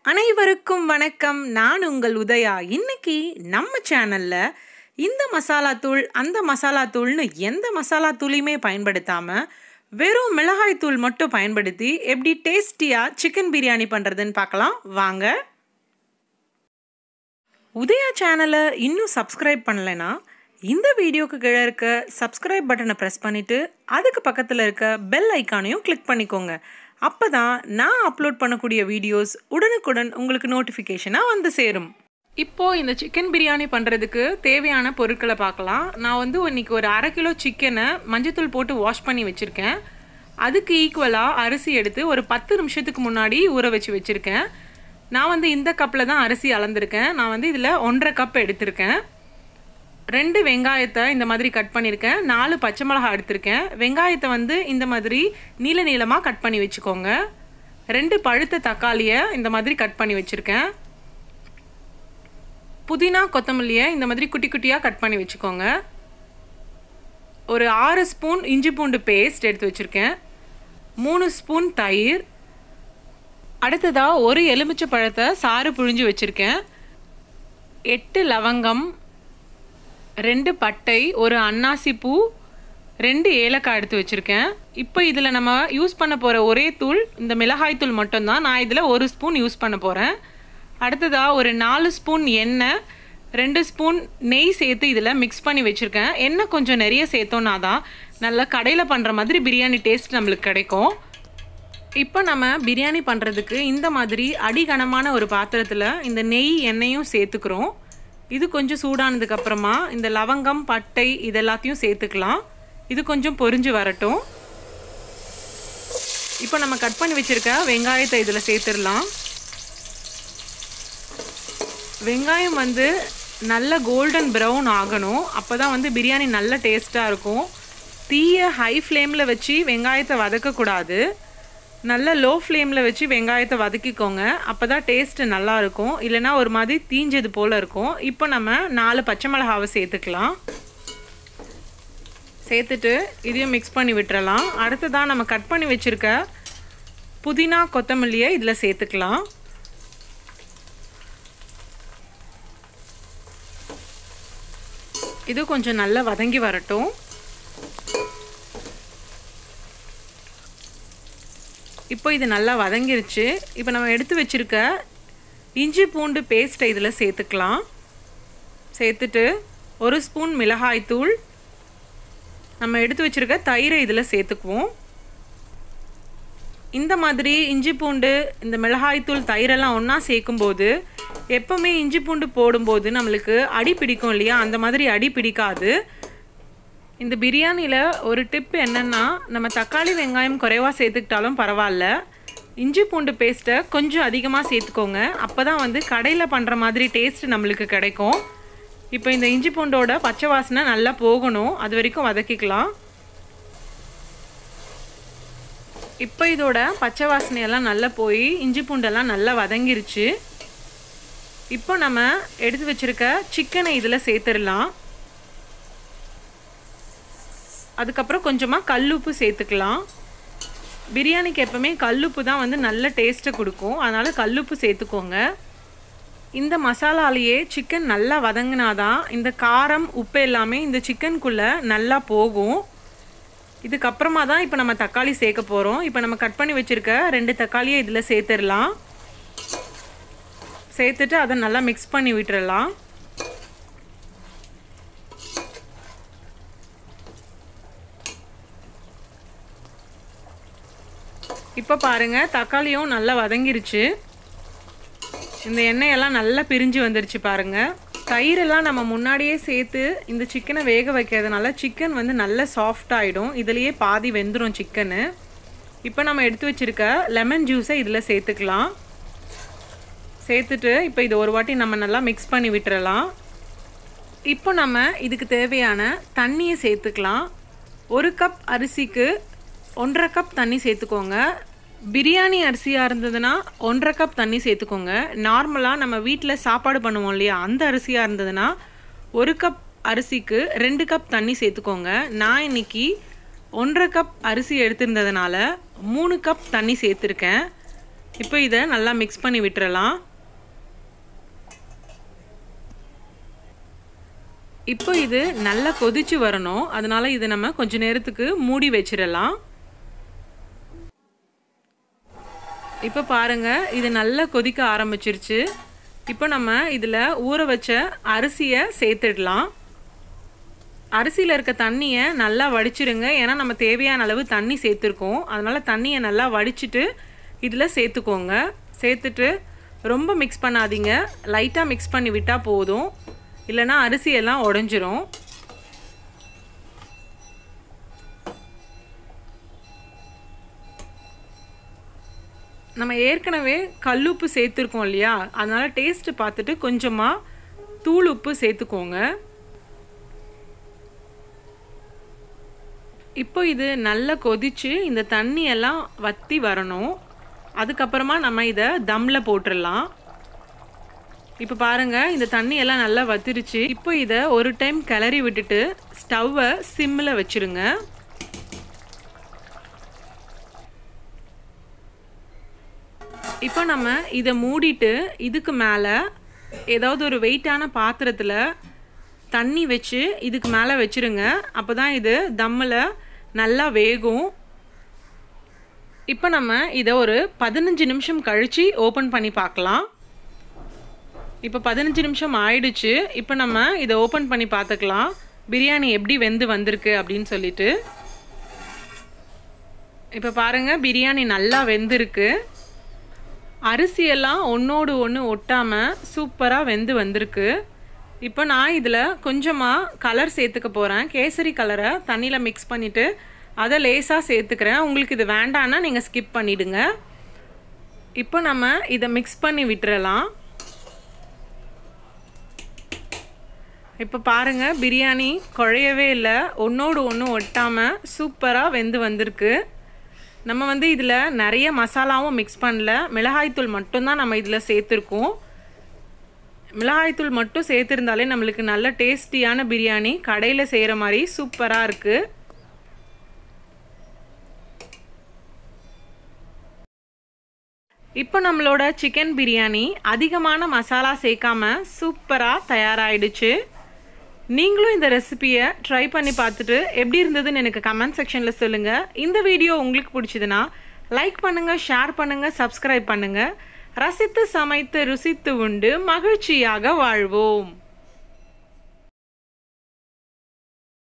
அனைவருக்கும் வணக்கம் நான் உங்கள் உதயா இன்னைக்கு நம்ம சேனல்ல இந்த மசாலா தூள் அந்த மசாலா தூள்னு எந்த மசாலா தூளையுமே பயன்படுத்தாம வெறும் மிளகாய் தூள் மட்டும் பயன்படுத்தி எப்படி டேஸ்டியா சிக்கன் பிரியாணி பண்றதுன்னு பார்க்கலாம் வாங்க உதயா சேனலை இன்னும் சப்ஸ்கிரைப் பண்ணலைன்னா இந்த வீடியோக்கு கீழே இருக்க சப்ஸ்கிரைப் பட்டனை ப்ரெஸ் பண்ணிவிட்டு அதுக்கு பக்கத்தில் இருக்க பெல் ஐக்கானையும் கிளிக் பண்ணிக்கோங்க அப்போ தான் நான் அப்லோட் பண்ணக்கூடிய வீடியோஸ் உடனுக்குடன் உங்களுக்கு நோட்டிஃபிகேஷனாக வந்து சேரும் இப்போது இந்த சிக்கன் பிரியாணி பண்ணுறதுக்கு தேவையான பொருட்களை பார்க்கலாம் நான் வந்து இன்னைக்கு ஒரு அரை கிலோ சிக்கனை மஞ்சத்தூள் போட்டு வாஷ் பண்ணி வச்சுருக்கேன் அதுக்கு ஈக்குவலாக அரிசி எடுத்து ஒரு பத்து நிமிஷத்துக்கு முன்னாடி ஊற வச்சு வச்சுருக்கேன் நான் வந்து இந்த கப்பில் தான் அரிசி அளந்திருக்கேன் நான் வந்து இதில் ஒன்றரை கப் எடுத்திருக்கேன் ரெண்டு வெங்காயத்தை இந்த மாதிரி கட் பண்ணியிருக்கேன் நாலு பச்சை மிளகாய் எடுத்திருக்கேன் வெங்காயத்தை வந்து இந்த மாதிரி நீல நீளமாக கட் பண்ணி வச்சுக்கோங்க ரெண்டு பழுத்த தக்காளியை இந்த மாதிரி கட் பண்ணி வச்சுருக்கேன் புதினா கொத்தமல்லியை இந்த மாதிரி குட்டி குட்டியாக கட் பண்ணி வச்சுக்கோங்க ஒரு ஆறு ஸ்பூன் இஞ்சி பூண்டு பேஸ்ட் எடுத்து வச்சுருக்கேன் மூணு ஸ்பூன் தயிர் அடுத்ததாக ஒரு எலுமிச்சை பழத்தை சாறு புழிஞ்சு வச்சுருக்கேன் எட்டு லவங்கம் ரெண்டு பட்டை ஒரு அன்னாசி பூ ரெண்டு ஏலக்காய் எடுத்து வச்சுருக்கேன் இப்போ இதில் நம்ம யூஸ் பண்ண போகிற ஒரே தூள் இந்த மிளகாய் தூள் மட்டும்தான் நான் இதில் ஒரு ஸ்பூன் யூஸ் பண்ண போகிறேன் அடுத்ததாக ஒரு நாலு ஸ்பூன் எண்ணெய் ரெண்டு ஸ்பூன் நெய் சேர்த்து இதில் மிக்ஸ் பண்ணி வச்சுருக்கேன் எண்ணெய் கொஞ்சம் நிறைய சேர்த்தோன்னா தான் நல்லா கடையில் பண்ணுற மாதிரி பிரியாணி டேஸ்ட் நம்மளுக்கு கிடைக்கும் இப்போ நம்ம பிரியாணி பண்ணுறதுக்கு இந்த மாதிரி அடிகனமான ஒரு பாத்திரத்தில் இந்த நெய் எண்ணெயும் சேர்த்துக்கிறோம் இது கொஞ்சம் சூடானதுக்கு அப்புறமா இந்த லவங்கம் பட்டை இது எல்லாத்தையும் சேர்த்துக்கலாம் இது கொஞ்சம் பொரிஞ்சு வரட்டும் இப்போ நம்ம கட் பண்ணி வச்சுருக்க வெங்காயத்தை இதில் சேர்த்துடலாம் வெங்காயம் வந்து நல்ல கோல்டன் ப்ரௌன் ஆகணும் அப்போ தான் வந்து பிரியாணி நல்ல டேஸ்ட்டாக இருக்கும் தீயை ஹை ஃப்ளேமில் வச்சு வெங்காயத்தை வதக்கக்கூடாது நல்ல லோ ஃப்ளேமில் வச்சு வெங்காயத்தை வதக்கிக்கோங்க அப்போ தான் டேஸ்ட்டு நல்லாயிருக்கும் இல்லைனா ஒரு மாதிரி தீஞ்சது போல் இருக்கும் இப்போ நம்ம நாலு பச்சை மிளகாவை சேர்த்துக்கலாம் சேர்த்துட்டு இதையும் மிக்ஸ் பண்ணி விட்டுறலாம் அடுத்ததாக நம்ம கட் பண்ணி வச்சுருக்க புதினா கொத்தமல்லியை இதில் சேர்த்துக்கலாம் இது கொஞ்சம் நல்லா வதங்கி வரட்டும் இப்போ இது நல்லா வதங்கிருச்சு இப்போ நம்ம எடுத்து வச்சுருக்க இஞ்சி பூண்டு பேஸ்ட்டை இதில் சேர்த்துக்கலாம் சேர்த்துட்டு ஒரு ஸ்பூன் மிளகாய்த்தூள் நம்ம எடுத்து வச்சுருக்க தயிரை இதில் சேர்த்துக்குவோம் இந்த மாதிரி இஞ்சி பூண்டு இந்த மிளகாய்த்தூள் தயிரெல்லாம் ஒன்றா சேர்க்கும்போது எப்போவுமே இஞ்சி பூண்டு போடும்போது நம்மளுக்கு அடி பிடிக்கும் இல்லையா அந்த மாதிரி அடி பிடிக்காது இந்த பிரியாணியில் ஒரு டிப் என்னென்னா நம்ம தக்காளி வெங்காயம் குறைவாக சேர்த்துக்கிட்டாலும் பரவாயில்ல இஞ்சி பூண்டு பேஸ்ட்டை கொஞ்சம் அதிகமாக சேர்த்துக்கோங்க அப்போ தான் வந்து கடையில் பண்ணுற மாதிரி டேஸ்ட் நம்மளுக்கு கிடைக்கும் இப்போ இந்த இஞ்சி பூண்டோட பச்சை வாசனை நல்லா போகணும் அது வரைக்கும் வதக்கிக்கலாம் இப்போ இதோட பச்சை வாசனையெல்லாம் நல்லா போய் இஞ்சி பூண்டெல்லாம் நல்லா வதங்கிருச்சு இப்போ நம்ம எடுத்து வச்சுருக்க சிக்கனை இதில் சேர்த்துடலாம் அதுக்கப்புறம் கொஞ்சமாக கல்லுப்பு சேர்த்துக்கலாம் பிரியாணிக்கு எப்போவுமே கல்லுப்பு தான் வந்து நல்ல டேஸ்ட்டை கொடுக்கும் அதனால் கல்லுப்பு சேர்த்துக்கோங்க இந்த மசாலாலேயே சிக்கன் நல்லா வதங்கினாதான் இந்த காரம் உப்பு எல்லாமே இந்த சிக்கனுக்குள்ளே நல்லா போகும் இதுக்கப்புறமா தான் இப்போ நம்ம தக்காளி சேர்க்க போகிறோம் இப்போ நம்ம கட் பண்ணி வச்சுருக்க ரெண்டு தக்காளியை இதில் சேர்த்துடலாம் சேர்த்துட்டு அதை நல்லா மிக்ஸ் பண்ணி விட்டுறலாம் இப்போ பாருங்கள் தக்காளியும் நல்லா வதங்கிருச்சு இந்த எண்ணெயெல்லாம் நல்லா பிரிஞ்சு வந்துருச்சு பாருங்கள் தயிரெல்லாம் நம்ம முன்னாடியே சேர்த்து இந்த சிக்கனை வேக வைக்கிறதுனால சிக்கன் வந்து நல்ல சாஃப்ட் ஆகிடும் இதுலேயே பாதி வெந்துடும் சிக்கனு இப்போ நம்ம எடுத்து வச்சுருக்க லெமன் ஜூஸை இதில் சேர்த்துக்கலாம் சேர்த்துட்டு இப்போ இது ஒரு வாட்டி நம்ம நல்லா மிக்ஸ் பண்ணி விட்டுறலாம் இப்போ நம்ம இதுக்கு தேவையான தண்ணியை சேர்த்துக்கலாம் ஒரு கப் அரிசிக்கு ஒன்றரை கப் தண்ணி சேர்த்துக்கோங்க பிரியாணி அரிசியாக இருந்ததுன்னா ஒன்றரை கப் தண்ணி சேர்த்துக்கோங்க நார்மலாக நம்ம வீட்டில் சாப்பாடு பண்ணுவோம் இல்லையா அந்த அரிசியாக இருந்ததுன்னா ஒரு கப் அரிசிக்கு ரெண்டு கப் தண்ணி சேர்த்துக்கோங்க நான் இன்னைக்கு ஒன்றரை கப் அரிசி எடுத்திருந்ததுனால மூணு கப் தண்ணி சேர்த்துருக்கேன் இப்போ இதை நல்லா மிக்ஸ் பண்ணி விட்டுறலாம் இப்போ இது நல்லா கொதிச்சு வரணும் அதனால இதை நம்ம கொஞ்ச நேரத்துக்கு மூடி வச்சிடலாம் இப்போ பாருங்க இது நல்லா கொதிக்க ஆரம்பிச்சிருச்சு இப்போ நம்ம இதில் ஊற வச்ச அரிசியை சேர்த்துடலாம் அரிசியில் இருக்க தண்ணியை நல்லா வடிச்சிடுங்க ஏன்னா நம்ம தேவையான அளவு தண்ணி சேர்த்துருக்கோம் அதனால் தண்ணியை நல்லா வடிச்சிட்டு இதில் சேர்த்துக்கோங்க சேர்த்துட்டு ரொம்ப மிக்ஸ் பண்ணாதீங்க லைட்டாக மிக்ஸ் பண்ணி விட்டால் போதும் இல்லைன்னா அரிசியெல்லாம் உடஞ்சிரும் நம்ம ஏற்கனவே கல்லுப்பு சேர்த்துருக்கோம் இல்லையா அதனால் டேஸ்ட்டு பார்த்துட்டு கொஞ்சமாக தூள் உப்பு சேர்த்துக்கோங்க இப்போ இது நல்லா கொதிச்சு இந்த தண்ணி எல்லாம் வற்றி வரணும் அதுக்கப்புறமா நம்ம இதை தம்மில் போட்டுடலாம் இப்போ பாருங்கள் இந்த தண்ணி எல்லாம் நல்லா வத்திருச்சு இப்போ இதை ஒரு டைம் கிளறி விட்டுட்டு ஸ்டவ்வை சிம்மில் வச்சுருங்க இப்போ நம்ம இதை மூடிட்டு இதுக்கு மேலே ஏதாவது ஒரு வெயிட்டான பாத்திரத்தில் தண்ணி வச்சு இதுக்கு மேலே வச்சுருங்க அப்போ தான் இது தம்மில் நல்லா வேகும் இப்போ நம்ம இதை ஒரு பதினஞ்சு நிமிஷம் கழித்து ஓப்பன் பண்ணி பார்க்கலாம் இப்போ பதினஞ்சு நிமிஷம் ஆயிடுச்சு இப்போ நம்ம இதை ஓப்பன் பண்ணி பார்த்துக்கலாம் பிரியாணி எப்படி வெந்து வந்திருக்கு அப்படின்னு சொல்லிட்டு இப்போ பாருங்கள் பிரியாணி நல்லா வெந்திருக்கு அரிசியெல்லாம் ஒன்றோடு ஒன்று ஒட்டாமல் சூப்பராக வெந்து வந்திருக்கு இப்போ நான் இதில் கொஞ்சமாக கலர் சேர்த்துக்க போகிறேன் கேசரி கலரை தண்ணியில் மிக்ஸ் பண்ணிவிட்டு அதை லேசாக சேர்த்துக்கிறேன் உங்களுக்கு இது வேண்டான்னா நீங்கள் ஸ்கிப் பண்ணிவிடுங்க இப்போ நம்ம இதை மிக்ஸ் பண்ணி விட்டுறலாம் இப்போ பாருங்கள் பிரியாணி குழையவே இல்லை ஒன்றோடு ஒன்று ஒட்டாமல் சூப்பராக வெந்து வந்திருக்கு நம்ம வந்து இதில் நிறைய மசாலாவும் மிக்ஸ் பண்ணல மிளகாய்த்தூள் மட்டும்தான் நம்ம இதில் சேர்த்துருக்கோம் மிளகாய்த்தூள் மட்டும் சேர்த்துருந்தாலே நம்மளுக்கு நல்ல டேஸ்டியான பிரியாணி கடையில் செய்கிற மாதிரி சூப்பராக இருக்குது இப்போ நம்மளோட சிக்கன் பிரியாணி அதிகமான மசாலா சேர்க்காம சூப்பராக தயாராகிடுச்சு நீங்களும் இந்த ரெசிபியை ட்ரை பண்ணி பார்த்துட்டு எப்படி இருந்ததுன்னு எனக்கு கமெண்ட் செக்ஷனில் சொல்லுங்கள் இந்த வீடியோ உங்களுக்கு பிடிச்சதுன்னா லைக் பண்ணுங்கள் ஷேர் பண்ணுங்கள் சப்ஸ்கிரைப் பண்ணுங்கள் ரசித்து சமைத்து ருசித்து உண்டு மகிழ்ச்சியாக வாழ்வோம்